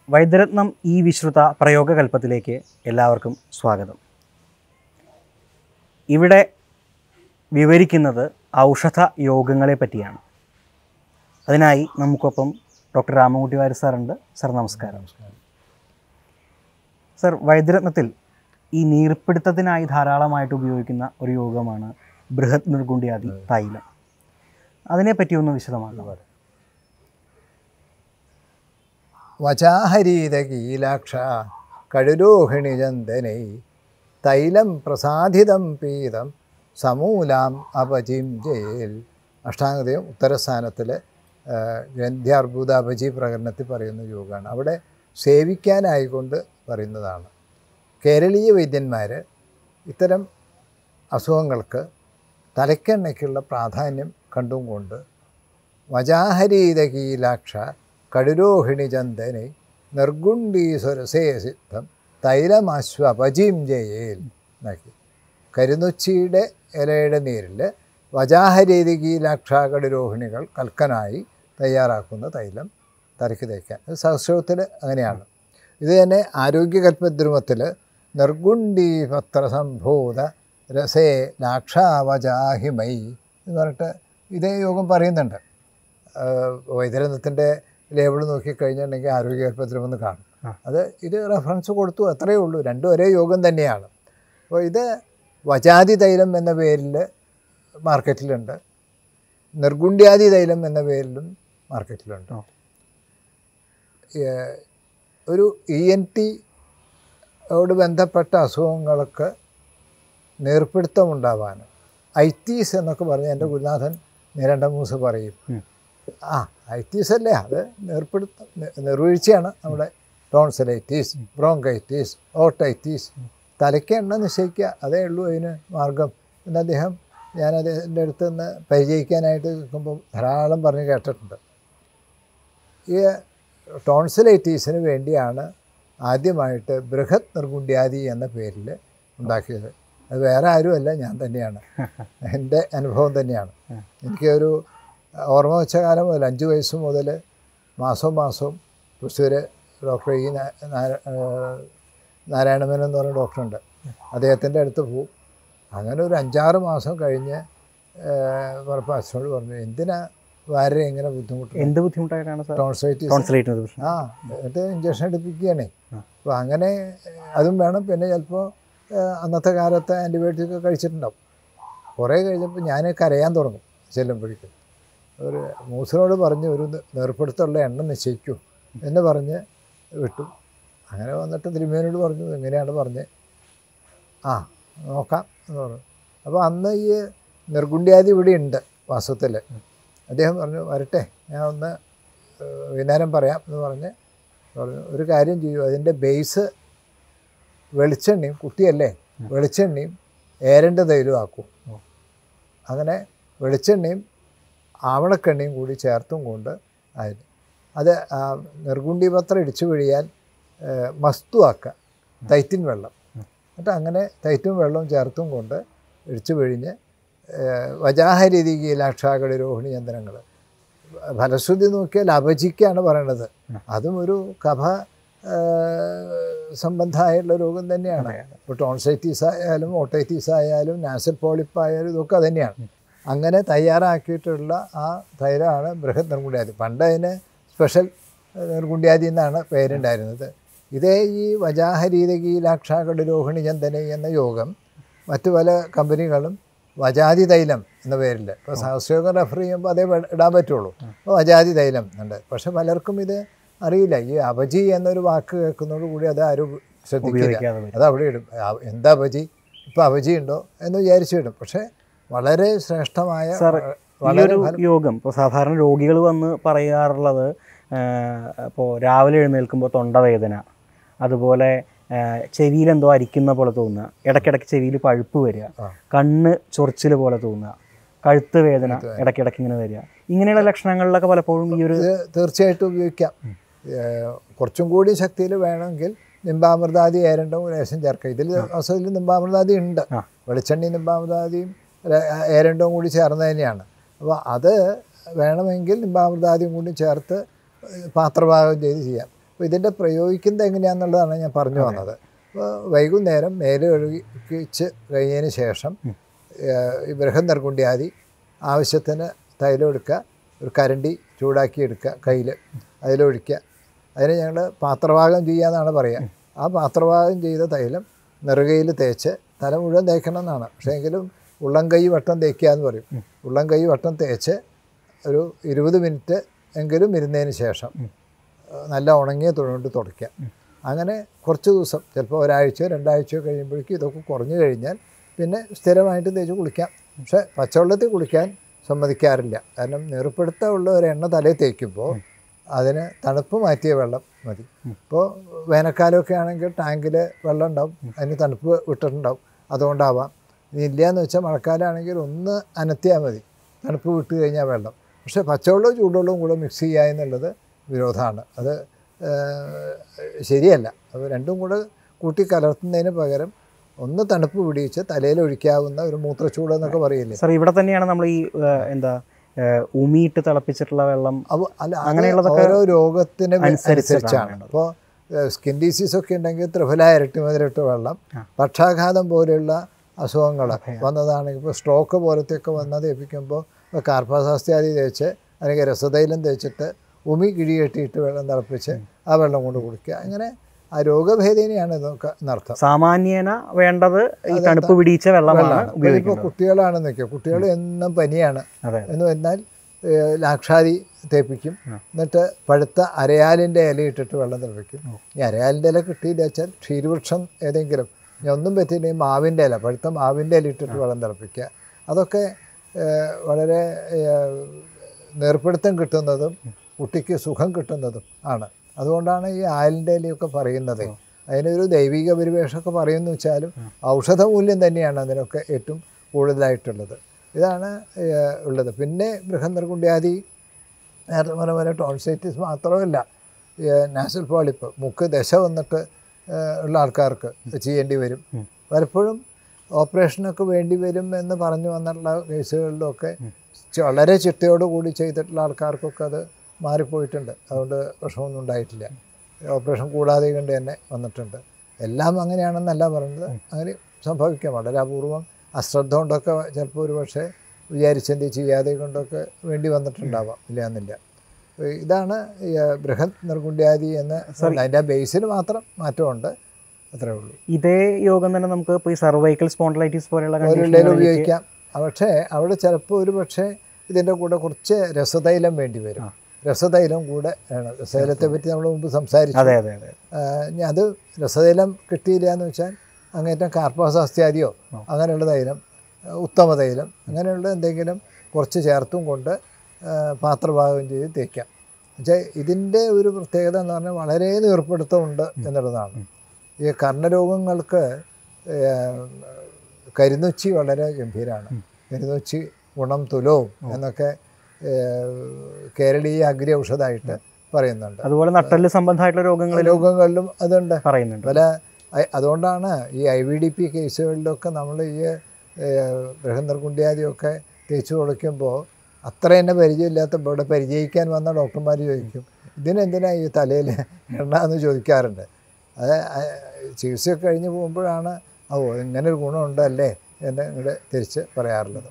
വൈദ്യരത്നം ഈ വിശ്രുത പ്രയോഗകൽപ്പത്തിലേക്ക് എല്ലാവർക്കും സ്വാഗതം ഇവിടെ വിവരിക്കുന്നത് ഔഷധ യോഗങ്ങളെ പറ്റിയാണ് അതിനായി നമുക്കൊപ്പം ഡോക്ടർ രാമൻകുട്ടി വാര്യർ സാറുണ്ട് സാർ നമസ്കാരം സർ വൈദ്യരത്നത്തിൽ ഈ നീർപ്പിടുത്തത്തിനായി ധാരാളമായിട്ട് ഉപയോഗിക്കുന്ന ഒരു യോഗമാണ് ബൃഹത് നിർഗുണ്ഡിയാദി തൈലം അതിനെപ്പറ്റി ഒന്ന് വിശദമാക്കാം വചാഹരീതകീലാക്ഷ കടുരോഹിണി ചന്ദനൈ തൈലം പ്രസാദിതം പീതം സമൂലാം അപചിം ജയിൽ അഷ്ടാംഗതയും ഉത്തരസ്ഥാനത്തിൽ ഗ്രന്ഥ്യാർബുദ അപചി പ്രകടനത്തിൽ പറയുന്ന യോഗമാണ് അവിടെ സേവിക്കാനായിക്കൊണ്ട് പറയുന്നതാണ് കേരളീയ വൈദ്യന്മാർ ഇത്തരം അസുഖങ്ങൾക്ക് തലക്കെണ്ണയ്ക്കുള്ള പ്രാധാന്യം കണ്ടും കൊണ്ട് വജാഹരീതകീലാക്ഷ കടുരോഹിണി ചന്ദനെ നിർഗുണ്ടീശ്വരസേ സിദ്ധം തൈലമാശ്വപചിം ജയേൽ എന്നാക്കി കരുനൊച്ചിയുടെ ഇലയുടെ നീരിൽ വജാഹരീതികീലാക്ഷ കടുരോഹിണികൾ കൽക്കനായി തയ്യാറാക്കുന്ന തൈലം തലയ്ക്ക് തേക്കാൻ ഇത് സഹസ്രവത്തിൽ അങ്ങനെയാണ് ഇത് തന്നെ ആരോഗ്യകൽപ്പദ്രുമത്തിൽ നിർഗുണ്ടീ പത്രസംഭൂത രസേ ലാക്ഷാവജാഹിമൈ എന്ന് പറഞ്ഞിട്ട് ഇതേ യോഗം പറയുന്നുണ്ട് വൈദ്യരത്നത്തിൻ്റെ ലേബിൾ നോക്കിക്കഴിഞ്ഞിട്ടുണ്ടെങ്കിൽ ആരോഗ്യകൽപ്പദ്രുമെന്ന് കാണും ആ. അത് ഇത് റെഫറൻസ് കൊടുത്തു അത്രയേ ഉള്ളൂ രണ്ടും ഒരേ യോഗം തന്നെയാണ് അപ്പോൾ ഇത് വജാതി തൈലം എന്ന പേരിൽ മാർക്കറ്റിലുണ്ട് നിർഗുണ്ട്യാദി തൈലം എന്ന പേരിലും മാർക്കറ്റിലുണ്ട് ആ. ഏഹ് ഒരു ഇ എൻ ടി ോട് ബന്ധപ്പെട്ട അസുഖങ്ങൾക്ക് നീർപ്പിടുത്തം ഉണ്ടാവാൻ ഐറ്റീസ് എന്നൊക്കെ പറഞ്ഞ് എൻ്റെ ഗുരുനാഥൻ നിരണ്ടമൂസ് പറയും ഉം. ആ ഐറ്റീസ് അല്ലേ അത് നീർപ്പിടുത്തം നി- നിർവീഴ്ചയാണ് നമ്മുടെ ടോൺസലൈറ്റീസ് ബ്രോങ്കൈറ്റീസ് ഓട്ടൈറ്റീസ് തലയ്ക്ക് എണ്ണ നിശ്ചയിക്കുക അതേ ഉള്ളൂ അതിന് മാർഗം എന്ന് അദ്ദേഹം ഞാൻ അദ്ദേഹത്തിൻ്റെ അടുത്ത് നിന്ന് പരിചയിക്കാനായിട്ട് നിൽക്കുമ്പോൾ ധാരാളം പറഞ്ഞ് കേട്ടിട്ടുണ്ട് ഈ ടോൺസിലൈറ്റീസിന് വേണ്ടിയാണ് ആദ്യമായിട്ട് ബൃഹത് നിർഗുണ്ട്യാദി എന്ന പേരിൽ ഉണ്ടാക്കിയത് അത് വേറെ ആരുമല്ല ഞാൻ തന്നെയാണ് എൻ്റെ അനുഭവം തന്നെയാണ് എനിക്കൊരു ഓർമ്മ വെച്ച കാലം മുതൽ അഞ്ച് വയസ്സ് മുതൽ മാസവും മാസവും തൃശ്ശൂർ ഡോക്ടർ ഇ നാ- നാര- ഏഹ് നാരായണമേനൻ എന്ന് പറയുന്ന ഡോക്ടറുണ്ട് അദ്ദേഹത്തിൻ്റെ അടുത്ത് പോവും അങ്ങനെ ഒരു അഞ്ചാറ് മാസം കഴിഞ്ഞ് പറഞ്ഞപ്പോൾ അച്ഛനോട് പറഞ്ഞു എന്തിനാ വാരെ ഇങ്ങനെ ബുദ്ധിമുട്ട് എന്ത് ബുദ്ധിമുട്ടായിട്ടാണ് സാർ ടോൺസൈറ്റിസ് ടോൺസിലേറ്റ് പ്രശ്നം ആ എന്നിട്ട് ഇഞ്ചക്ഷൻ എടുപ്പിക്കുകയാണേ ആ. അപ്പോൾ അങ്ങനെ അതും വേണം പിന്നെ ചിലപ്പോൾ അന്നത്തെ കാലത്ത് ആൻറ്റിബയോട്ടിക് ഒക്കെ കഴിച്ചിട്ടുണ്ടാവും കുറേ കഴിഞ്ഞപ്പോൾ ഞാൻ കരയാൻ തുടങ്ങും ചെല്ലുമ്പോഴേക്കും ഒരു മൂസിനോട് പറഞ്ഞ് ഒരു നേർപ്പെടുത്തുള്ള എണ്ണം നിശ്ചയിക്കൂ എന്ന് പറഞ്ഞ് വിട്ടു അങ്ങനെ വന്നിട്ട് തിരുമേനോട് പറഞ്ഞു എങ്ങനെയാണ് പറഞ്ഞ് ആ നോക്കാം എന്ന് പറഞ്ഞു അപ്പോൾ അന്ന് ഈ നിർഗുണ്ട്യാദി ഇവിടെ ഉണ്ട് വാസ്തവത്തിൽ അദ്ദേഹം പറഞ്ഞു വരട്ടെ ഞാൻ ഒന്ന് ഏഹ്, വൈകുന്നേരം പറയാം എന്ന് പറഞ്ഞ് പറഞ്ഞു ഒരു കാര്യം ചെയ്യൂ അതിൻ്റെ ബേസ് വെളിച്ചെണ്ണയും കുട്ടിയല്ലേ വെളിച്ചെണ്ണയും ഏരൻ്റെ തൈലും ആക്കും അങ്ങനെ വെളിച്ചെണ്ണയും ആവണക്കെണ്ണയും കൂടി ചേർത്തും കൊണ്ട് അതിന് അത് ആ നിർഗുണ്ടി പത്രം ഇടിച്ചു പിഴിയാൻ ഏഹ്, മസ്തു ആക്കുക തൈത്തിൻ വെള്ളം എന്നിട്ട് അങ്ങനെ തൈറ്റും വെള്ളവും ചേർത്തും കൊണ്ട് ഇടിച്ചു പിഴിഞ്ഞ് ഏഹ്, വജാഹരീതിക്ക് ലാക്ഷാകളി രോഹിണി യന്ത്രങ്ങൾ ഫലശ്രുതി നോക്കിയാൽ അപചിക്കാണ് പറയണത് അതും ഒരു കഫ സംബന്ധമായുള്ള രോഗം തന്നെയാണ് ഇപ്പോൾ ടോൺസൈറ്റീസ് ആയാലും ഓട്ടൈറ്റീസ് ആയാലും നാസൽ പോളിപ്പ് ആയാലും ഇതൊക്കെ തന്നെയാണ് അങ്ങനെ തയ്യാറാക്കിയിട്ടുള്ള ആ തൈലമാണ് ബൃഹത് നിർഗുണ്ട്യാദി പണ്ട് അതിന് സ്പെഷ്യൽ നിർഗുണ്ട്യാദി എന്നാണ് പേരുണ്ടായിരുന്നത് ഇതേ ഈ വജാഹരീതകി ലാക്ഷാകട് രോഹിണി ചന്ദന എന്ന യോഗം മറ്റു പല കമ്പനികളും വജാതി തൈലം എന്ന പേരിൽ ഇപ്പോൾ സഹസ്രയോഗം റെഫർ ചെയ്യുമ്പോൾ അതേ വേ- ഇടാൻ പറ്റുള്ളൂ അപ്പോൾ വജാതി തൈലം ഉണ്ട് പക്ഷെ പലർക്കും ഇത് അറിയില്ല ഈ അപജി എന്നൊരു വാക്ക് കേൾക്കുന്നതോട് കൂടി അത് ആരും ശ്രദ്ധിക്കില്ല ഉപയോഗിക്കാതെ വരും അത് അവിടെ ഇടും ആ, എന്താ അപജി ഇപ്പോൾ അപജി ഉണ്ടോ എന്ന് വിചാരിച്ചിടും പക്ഷേ വളരെ ശ്രേഷ്ഠമായ സാർ വ- ഈ വളരെ ഒരു യോഗം ഇപ്പോൾ സാധാരണ രോഗികൾ വന്ന് പറയാറുള്ളത് ഇപ്പോൾ രാവിലെ എഴുന്നേൽക്കുമ്പോൾ തൊണ്ടവേദന അതുപോലെ ചെവിയിൽ എന്തോ അരിക്കുന്ന പോലെ തോന്നുക ഇടയ്ക്കിടയ്ക്ക് ചെവിയിൽ പഴുപ്പ് വരിക ആ. കണ്ണ് ചൊറിച്ചിൽ പോലെ തോന്നുക കഴുത്ത് വേദന ഇടയ്ക്കിടയ്ക്ക് ഇങ്ങനെ വരിക ഇങ്ങനെയുള്ള ലക്ഷണങ്ങളിലൊക്കെ പലപ്പോഴും ഈ ഒരു ഇത് തീർച്ചയായിട്ടും ഉപയോഗിക്കാം ഏഹ് കുറച്ചും കൂടി ശക്തിയിൽ വേണമെങ്കിൽ നിമ്പാമൃതാദി ഏരണ്ടവും ലേശം ചേർക്കാം ഇതിൽ അസുഖത്തിൽ നിമ്പാമൃതാദി ഉണ്ട് ആ. വെളിച്ചെണ്ണി നിമ്പാമൃതാദിയും ര- ഏരണ്ടവും കൂടി ചേർന്ന് തന്നെയാണ് അപ്പോൾ അത് വേണമെങ്കിൽ നിമ്പാമൃതാദിയും കൂടി ചേർത്ത് പാത്രഭാഗം ചെയ്ത് ചെയ്യാം അപ്പോൾ ഇതിൻ്റെ പ്രയോഗിക്കുന്നത് എങ്ങനെയാണെന്നുള്ളതാണ് ഞാൻ പറഞ്ഞു വന്നത് അപ്പോൾ വൈകുന്നേരം മേലെ ഒഴുകിച്ച് കഴിഞ്ഞതിന് ശേഷം ഏഹ്, ഈ ബൃഹന്നർകുണ്ട്യാദി ആവശ്യത്തിന് തൈലം എടുക്കുക ഒരു കരണ്ടി ചൂടാക്കി എടുക്കുക കയ്യിൽ അതിലൊഴിക്കുക അതിന് ഞങ്ങൾ പാത്രഭാഗം ചെയ്യുക എന്നാണ് പറയുക ആ പാത്രഭാഗം ചെയ്ത തൈലം നെറുകയിൽ തേച്ച് തല മുഴുവൻ തേക്കണം എന്നാണ് പക്ഷേ എങ്കിലും ഉള്ളം കൈ വട്ടം തേക്കുക എന്ന് പറയും ഉള്ളം കൈ വട്ടം തേച്ച് ഒരു ഇരുപത് മിനിറ്റ് എങ്കിലും ഇരുന്നതിന് ശേഷം ഏഹ് നല്ല ഉണങ്ങിയ തുണികൊണ്ട് തുടയ്ക്കുക അങ്ങനെ കുറച്ച് ദിവസം ചിലപ്പോൾ ഒരാഴ്ചയോ രണ്ടാഴ്ചയോ കഴിയുമ്പോഴേക്കും ഇതൊക്കെ കുറഞ്ഞു കഴിഞ്ഞാൽ പിന്നെ സ്ഥിരമായിട്ട് തേച്ച് കുളിക്കാം പക്ഷേ പച്ചവെള്ളത്തിൽ കുളിക്കാൻ സമ്മതിക്കാറില്ല കാരണം നീർപ്പെടുത്തമുള്ള ഒരു എണ്ണ തലയിൽ തേക്കുമ്പോൾ അതിന് തണുപ്പ് മാറ്റിയ വെള്ളം മതി ഇപ്പോൾ വേനൽക്കാലമൊക്കെ ആണെങ്കിൽ ടാങ്കിൽ വെള്ളം ഉണ്ടാവും അതിന് തണുപ്പ് വിട്ടിട്ടുണ്ടാവും അതുകൊണ്ടാവാം ഇനി ഇല്ലയെന്ന് വെച്ചാൽ മഴക്കാലമാണെങ്കിൽ ഒന്ന് അനത്തിയാൽ മതി തണുപ്പ് വിട്ട് കഴിഞ്ഞാൽ വെള്ളം പക്ഷേ പച്ചവെള്ളവും ചൂടുവെള്ളവും കൂടെ മിക്സ് ചെയ്യുക എന്നുള്ളത് വിരോധമാണ് അത് ഏഹ്, ശരിയല്ല അപ്പോൾ രണ്ടും കൂടെ കൂട്ടി കലർത്തുന്നതിന് പകരം ഒന്ന് തണുപ്പ് പിടിച്ച് തലയിൽ ഒഴിക്കാവുന്ന ഒരു മൂത്രച്ചൂട് എന്നൊക്കെ പറയില്ലേ സാർ ഇവിടെ തന്നെയാണ് നമ്മൾ ഈ ഏഹ്, എന്താ ഏഹ്, ഉമിയിട്ട് തിളപ്പിച്ചിട്ടുള്ള വെള്ളം അപ്പോൾ അല്ല അത് അങ്ങനെയുള്ളതൊക്കെ ഓരോ രോഗത്തിന് അനുസരിച്ചിട്ടാണ് അനുസരിച്ചാണ് വേണ്ടത്. അപ്പോൾ സ്കിൻ ഡിസീസ് ഒക്കെ ഉണ്ടെങ്കിൽ ത്രിഫല ഇരട്ടി മധുരട്ട് വെള്ളം ആ. പക്ഷാഘാതം പോലെയുള്ള അസുഖങ്ങൾ വന്നതാണെങ്കിൽ ഇപ്പോൾ സ്ട്രോക്ക് പോലത്തെയൊക്കെ വന്നത് ഏൽപ്പിക്കുമ്പോൾ ഇപ്പോൾ കാർപ്പാസാസ്ത്യാദി തേച്ച് അല്ലെങ്കിൽ രസതൈലം തേച്ചിട്ട് ഉമി കിഴി കെട്ടിയിട്ട് വെള്ളം തിളപ്പിച്ച് ആ വെള്ളം കൊണ്ട് കുടിക്കുക അങ്ങനെ ആ രോഗഭേദിനെയാണ് ഇതൊക്കെ എന്നർത്ഥം സാമാന്യേന വേണ്ടത് ഈ അതെ, തണുപ്പ് പിടിച്ച വെള്ളമാണ് വെള്ളമാണ് ഇപ്പോൾ ഉപയോഗിക്കുന്നത് കുട്ടികളാണെന്ന് വെക്കുക കുട്ടികൾ എന്നും പനിയാണ് അതെ എന്ന് പറഞ്ഞാൽ ഏഹ്, ലാക്ഷാദി തേപ്പിക്കും ആ. എന്നിട്ട് പഴുത്ത അരയാലിൻ്റെ ഇല ഇട്ടിട്ട് വെള്ളം തിളപ്പിക്കും ഈ അരയാലിൻ്റെ ഇല കിട്ടിയില്ല വെച്ചാൽ ക്ഷീരവൃക്ഷം ഏതെങ്കിലും ഇനി ഒന്നും പറ്റിയില്ലെങ്കിൽ മാവിൻ്റെ ഇല പഴുത്ത മാവിൻ്റെ ഇല ഇട്ടിട്ട് വെള്ളം തിളപ്പിക്കുക അതൊക്കെ ഏഹ്, വളരെ ഏഹ്, നേർപ്പിടുത്തം കിട്ടുന്നതും കുട്ടിക്ക് സുഖം കിട്ടുന്നതും ആണ് അതുകൊണ്ടാണ് ഈ ആലിൻ്റെ ഇലയൊക്കെ പറയുന്നത് അതിനൊരു ദൈവിക പരിവേഷമൊക്കെ പറയുന്നു വെച്ചാലും ഔഷധമൂല്യം തന്നെയാണ് അതിനൊക്കെ ഏറ്റവും കൂടുതലായിട്ടുള്ളത് ഇതാണ് ഏഹ്, ഉള്ളത് പിന്നെ ബൃഹന്തർകുണ്ട്യാദി നേരത്തെ പറഞ്ഞ പോലെ ടോൺസൈറ്റിസ് മാത്രമല്ല നാസൽ പോളിപ്പ് മുക്ക് ദശ വന്നിട്ട് ഏഹ്, ഉള്ള ആൾക്കാർക്ക് ചെയ്യേണ്ടി വരും ഉം. പലപ്പോഴും ഓപ്പറേഷനൊക്കെ വേണ്ടി വരും എന്ന് പറഞ്ഞു വന്നിട്ടുള്ള കേസുകളിലൊക്കെ ച- വളരെ ചിട്ടയോട് കൂടി ചെയ്തിട്ടുള്ള ആൾക്കാർക്കൊക്കെ അത് മാറിപ്പോയിട്ടുണ്ട് അതുകൊണ്ട് വിഷമമൊന്നും ഉണ്ടായിട്ടില്ല ഓപ്പറേഷൻ കൂടാതെ കണ്ട് തന്നെ വന്നിട്ടുണ്ട് എല്ലാം അങ്ങനെയാണെന്നല്ല പറയുന്നത് അങ്ങനെ സംഭവിക്കാം വളരെ അപൂർവം അശ്രദ്ധ കൊണ്ടൊക്കെ ചിലപ്പോൾ ഒരു പക്ഷേ വിചാരിച്ചെന്ത് ചെയ്യാതെ കൊണ്ടൊക്കെ വേണ്ടി വന്നിട്ടുണ്ടാവാം ഇല്ല എന്നില്ല അപ്പോൾ ഇതാണ് ഈ ബൃഹത് നിർഗുണ്ഡ്യാദി എന്ന് അതിൻ്റെ ബേസിൽ മാത്രം മാറ്റമുണ്ട് അത്രേ ഉള്ളൂ ഇതേ യോഗം തന്നെ നമുക്ക് ഇപ്പോൾ ഈ സർവൈക്കൽ സ്പോണ്ടലൈറ്റിസ് പോലെയുള്ള ഓരോരുത്തരും conditionകളിലേക്ക് ഉപയോഗിക്കാം ആ, പക്ഷേ അവിടെ ചിലപ്പോൾ ഒരു പക്ഷേ ഇതിൻ്റെ കൂടെ കുറച്ച് രസതൈലം വേണ്ടി വരും ആ. രസതൈലം കൂടെ വേണം രസതൈലത്തെ പറ്റി നമ്മൾ മുമ്പ് സംസാരിച്ചു അതെ അതെ അതെ ആ, ഇനി അത് രസതൈലം കിട്ടിയില്ല എന്ന് വെച്ചാൽ അങ്ങേറ്റം കാർപ്പാസാസ്ത്യാദിയോ ആ. അങ്ങനെയുള്ള തൈലം ആ, ഉത്തമ തൈലം അങ്ങനെയുള്ള എന്തെങ്കിലും കുറച്ച് ചേർത്തും കൊണ്ട് ആ, പാത്രഭാഗം ചെയ്ത് തേക്കാം പക്ഷേ ഇതിൻ്റെ ഒരു പ്രത്യേകത എന്ന് പറഞ്ഞാൽ വളരെ നീർപ്പിടുത്തമുണ്ട് എന്നുള്ളതാണ് ഈ കർണരോഗങ്ങൾക്ക് ഏഹ്, കരിനൊച്ചി വളരെ ഗംഭീരമാണ് കരിനൊച്ചി ഗുണം തുലവും എന്നൊക്കെ ഏഹ്, കേരളീയ അഗ്രി ഔഷധമായിട്ട് പറയുന്നുണ്ട് അതുപോലെ നട്ടല് സംബന്ധമായിട്ടുള്ള രോഗങ്ങളിൽ രോഗങ്ങളിലും അതുണ്ട് പറയുന്നുണ്ട് പല ഐ- അതുകൊണ്ടാണ് ഈ ഐ വി ഡി പി കേസുകളിലൊക്കെ നമ്മൾ ഈ ബൃഹന്തർകുണ്ട്യാദിയൊക്കെ തേച്ച് കൊടുക്കുമ്പോൾ അത്ര തന്നെ പരിചയമില്ലാത്ത ഇവിടെ പരിചയിക്കാൻ വന്ന ഡോക്ടർമാർ ചോദിക്കും ഇതിനെന്തിനാ ഈ തലയിൽ എണ്ണ എന്ന് ചോദിക്കാറുണ്ട് അത് ആ, ചികിത്സയൊക്കെ കഴിഞ്ഞ് പോകുമ്പോഴാണ് ഓ ഇങ്ങനെ ഒരു ഗുണമുണ്ടല്ലേ എന്ന് ഇങ്ങോട്ട് തിരിച്ച് പറയാറുള്ളത്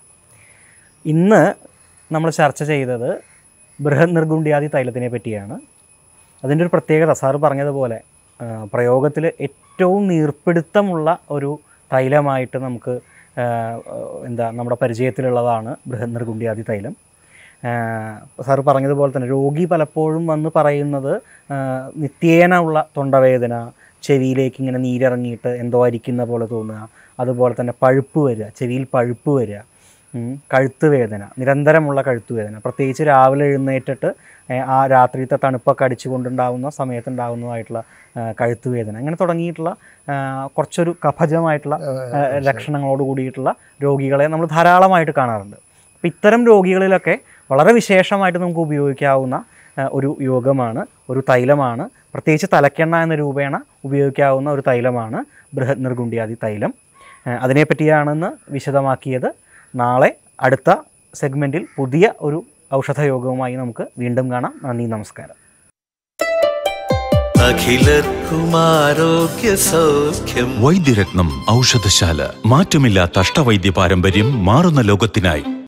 ഇന്ന് നമ്മൾ ചർച്ച ചെയ്തത് ബൃഹത് നിർഗുണ്ഡ്യാദി തൈലത്തിനെ പറ്റിയാണ് അതിൻ്റെ ഒരു പ്രത്യേകത സാറ് പറഞ്ഞതുപോലെ പ്രയോഗത്തിൽ ഏറ്റവും നീർപ്പിടുത്തമുള്ള ഒരു തൈലമായിട്ട് നമുക്ക് ആ, എന്താ നമ്മുടെ പരിചയത്തിലുള്ളതാണ് ബൃഹത് നിർഗുണ്ഡ്യാദി തൈലം സാറ് പറഞ്ഞതുപോലെ തന്നെ രോഗി പലപ്പോഴും വന്ന് പറയുന്നത് ആ, നിത്യേന ഉള്ള തൊണ്ടവേദന ചെവിയിലേക്ക് ഇങ്ങനെ നീരിറങ്ങിയിട്ട് എന്തോ അരിക്കുന്ന പോലെ തോന്നുക അതുപോലെ തന്നെ പഴുപ്പ് വരിക ചെവിയിൽ പഴുപ്പ് വരിക ഉം, കഴുത്ത് വേദന നിരന്തരമുള്ള കഴുത്ത് വേദന പ്രത്യേകിച്ച് രാവിലെ എഴുന്നേറ്റിട്ട് ഏ, ആ രാത്രിയത്തെ തണുപ്പൊക്കെ അടിച്ചുകൊണ്ടുണ്ടാകുന്ന സമയത്തുണ്ടാകുന്നതായിട്ടുള്ള ആ, കഴുത്ത് വേദന അങ്ങനെ തുടങ്ങിയിട്ടുള്ള ആ, കുറച്ചൊരു കഫജമായിട്ടുള്ള ആ, ലക്ഷണങ്ങളോട് കൂടിയിട്ടുള്ള രോഗികളെ നമ്മൾ ധാരാളമായിട്ട് കാണാറുണ്ട് അപ്പം ഇത്തരം രോഗികളിലൊക്കെ വളരെ വിശേഷമായിട്ട് നമുക്ക് ഉപയോഗിക്കാവുന്ന ആ, ഒരു യോഗമാണ് ഒരു തൈലമാണ് പ്രത്യേകിച്ച് തലക്കെണ്ണ എന്ന രൂപേണ ഉപയോഗിക്കാവുന്ന ഒരു തൈലമാണ് ബൃഹത് നിർഗുണ്ഡ്യാദി തൈലം ആ, അതിനെപ്പറ്റിയാണെന്ന് വിശദമാക്കിയത് നാളെ അടുത്ത സെഗ്മെൻറ്റിൽ പുതിയ ഒരു ഔഷധയോഗവുമായി നമുക്ക് വീണ്ടും കാണാം നന്ദി നമസ്കാരം അഖിലർക്കും ആരോഗ്യ സൗഖ്യം വൈദ്യരത്നം ഔഷധശാല മാറ്റമില്ലാത്ത അഷ്ടവൈദ്യ പാരമ്പര്യം മാറുന്ന ലോകത്തിനായി